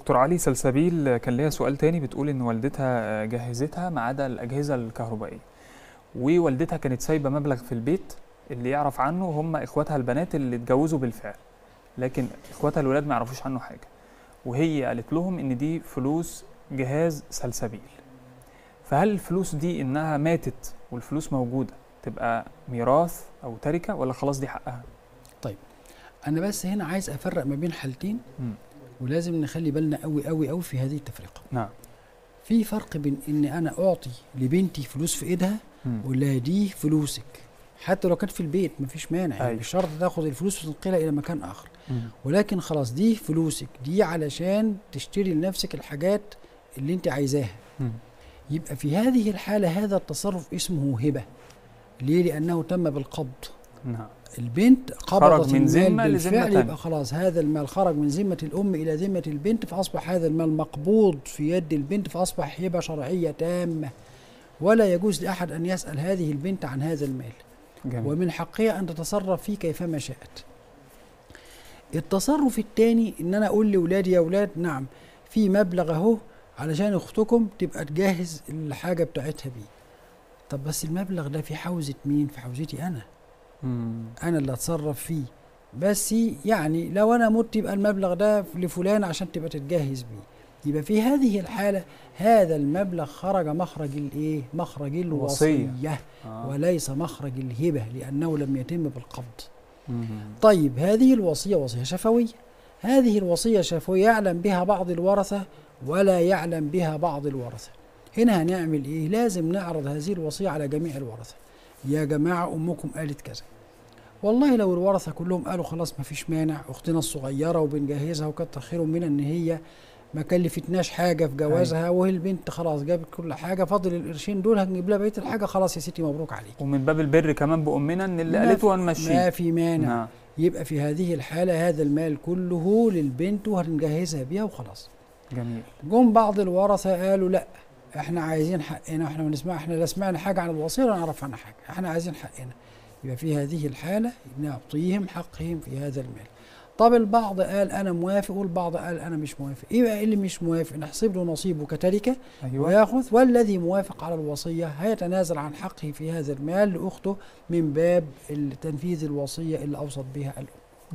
دكتور علي سلسبيل كان ليها سؤال تاني بتقول ان والدتها جهزتها ما عدا الاجهزه الكهربائيه ووالدتها كانت سايبه مبلغ في البيت اللي يعرف عنه هم اخواتها البنات اللي اتجوزوا بالفعل لكن اخواتها الولاد ما يعرفوش عنه حاجه وهي قالت لهم ان دي فلوس جهاز سلسبيل فهل الفلوس دي انها ماتت والفلوس موجوده تبقى ميراث او تركه ولا خلاص دي حقها انا بس هنا عايز افرق ما بين حالتين مم. ولازم نخلي بالنا قوي قوي قوي في هذه التفرقه نعم في فرق بين ان انا اعطي لبنتي فلوس في ايدها مم. ولا دي فلوسك حتى لو كانت في البيت مفيش مانع يعني أيوة. مش شرط تاخد الفلوس وتنقلها الى مكان اخر مم. ولكن خلاص دي فلوسك دي علشان تشتري لنفسك الحاجات اللي انت عايزاها مم. يبقى في هذه الحاله هذا التصرف اسمه هبه ليه لانه تم بالقبض نعم البنت خرج قبضت من المال ذمة لذمة بالفعل تانية. يبقى خلاص هذا المال خرج من ذمة الأم إلى ذمة البنت فأصبح هذا المال مقبوض في يد البنت فأصبح هبة شرعية تامة ولا يجوز لأحد أن يسأل هذه البنت عن هذا المال جميل ومن حقها أن تتصرف فيه كيفما شاءت التصرف الثاني إن أنا أقول لأولادي يا أولاد نعم في مبلغ أهو علشان أختكم تبقى تجهز الحاجة بتاعتها بيه طب بس المبلغ ده في حوزة مين؟ في حوزتي أنا مم. انا اللي اتصرف فيه بس يعني لو انا مت يبقى المبلغ ده لفلان عشان تبقى تتجهز بيه يبقى في هذه الحاله هذا المبلغ خرج مخرج الايه مخرج الوصية. الوصيه آه. وليس مخرج الهبه لانه لم يتم بالقبض مم. طيب هذه الوصيه وصيه شفويه هذه الوصيه الشفويه يعلم بها بعض الورثه ولا يعلم بها بعض الورثه هنا هنعمل ايه لازم نعرض هذه الوصيه على جميع الورثه يا جماعه امكم قالت كذا والله لو الورثه كلهم قالوا خلاص ما فيش مانع اختنا الصغيره وبنجهزها وكتر خيرهم منها ان هي ما كلفتناش حاجه في جوازها وهي البنت خلاص جابت كل حاجه فاضل القرشين دول هنجيب لها بقيه الحاجه خلاص يا ستي مبروك عليك ومن باب البر كمان بأمنا ان اللي ما قالته في- هنمشيه ما في مانع نعم يبقى في هذه الحالة هذا المال كله للبنت وهنجهزها بيها وخلاص جميل جم بعض الورثة قالوا لا احنا عايزين حقنا واحنا بنسمع احنا لا سمعنا حاجة عن الوصية ولا نعرف عنها حاجة احنا عايزين حقنا يبقى في هذه الحالة نعطيهم حقهم في هذا المال طب البعض قال انا موافق والبعض قال انا مش موافق يبقى اللي مش موافق نحسب له نصيبه كتركه ايوه وياخذ والذي موافق على الوصيه هيتنازل عن حقه في هذا المال لاخته من باب تنفيذ الوصيه اللي اوصت بها الام